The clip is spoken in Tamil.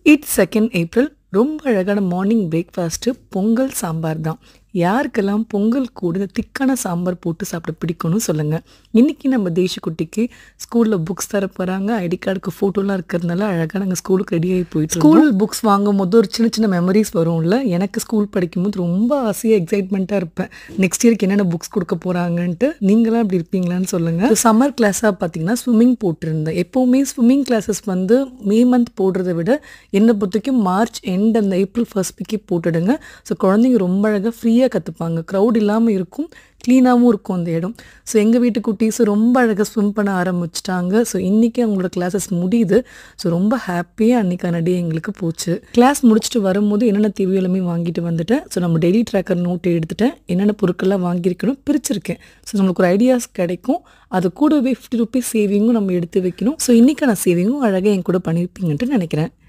இட்ஸ் செகண்ட் ஏப்ரல் ரொம்ப அழகான மார்னிங் பிரேக்ஃபாஸ்ட்டு பொங்கல் சாம்பார் தான் யாருக்கெல்லாம் பொங்கல் கூட இந்த திக்கான சாம்பார் போட்டு சாப்பிட பிடிக்கும்னு சொல்லுங்கள் இன்றைக்கி நம்ம தேசிக்குட்டிக்கு ஸ்கூலில் புக்ஸ் தர போகிறாங்க ஐடி கார்டுக்கு ஃபோட்டோலாம் இருக்கிறதுனால அழகாக நாங்கள் ஸ்கூலுக்கு ரெடி ஆகி போயிட்டு ஸ்கூல் புக்ஸ் வாங்கும் போது ஒரு சின்ன சின்ன மெமரிஸ் வரும்ல எனக்கு ஸ்கூல் படிக்கும்போது ரொம்ப ஆசையாக எக்ஸைட்மெண்ட்டாக இருப்பேன் நெக்ஸ்ட் இயர்க்கு என்னென்ன புக்ஸ் கொடுக்க போகிறாங்கன்ட்டு நீங்களாம் அப்படி இருப்பீங்களான்னு சொல்லுங்கள் சம்மர் கிளாஸாக பார்த்தீங்கன்னா ஸ்விம்மிங் போட்டிருந்தேன் எப்போவுமே ஸ்விம்மிங் கிளாஸஸ் வந்து மே மந்த் போடுறதை விட என்னை பொறுத்த வரைக்கும் மார்ச் எண்ட் அந்த ஏப்ரல் ஃபர்ஸ்ட் வீக்கே போட்டுடுங்க ஸோ குழந்தைங்க ரொம்ப அழகாக ஃப்ரீயாக கற்றுப்பாங்க க்ரௌட் இல்லாமல் இருக்கும் க்ளீனாகவும் இருக்கும் அந்த இடம் ஸோ எங்கள் வீட்டு குட்டீஸ் ரொம்ப அழகாக ஸ்விம் பண்ண ஆரம்பிச்சிட்டாங்க ஸோ இன்றைக்கி அவங்களோட கிளாஸஸ் முடியுது ஸோ ரொம்ப ஹாப்பியாக அன்றைக்கான டே எங்களுக்கு போச்சு கிளாஸ் முடிச்சுட்டு வரும்போது என்னென்ன தேவையோ எல்லாமே வாங்கிட்டு வந்துட்டேன் ஸோ நம்ம டெய்லி ட்ராக்கர் நோட் எடுத்துட்டேன் என்னென்ன பொருட்கள்லாம் வாங்கியிருக்கணும் பிரிச்சிருக்கேன் ஸோ நம்மளுக்கு ஒரு ஐடியாஸ் கிடைக்கும் அது கூடவே ஃபிஃப்டி ருபீஸ் சேவிங்கும் நம்ம எடுத்து வைக்கணும் ஸோ இன்றைக்கான சேவிங்கும் அழகாக என் கூட பண்ணியிருப்பீங்கன்ட்டு நினைக்கிறேன்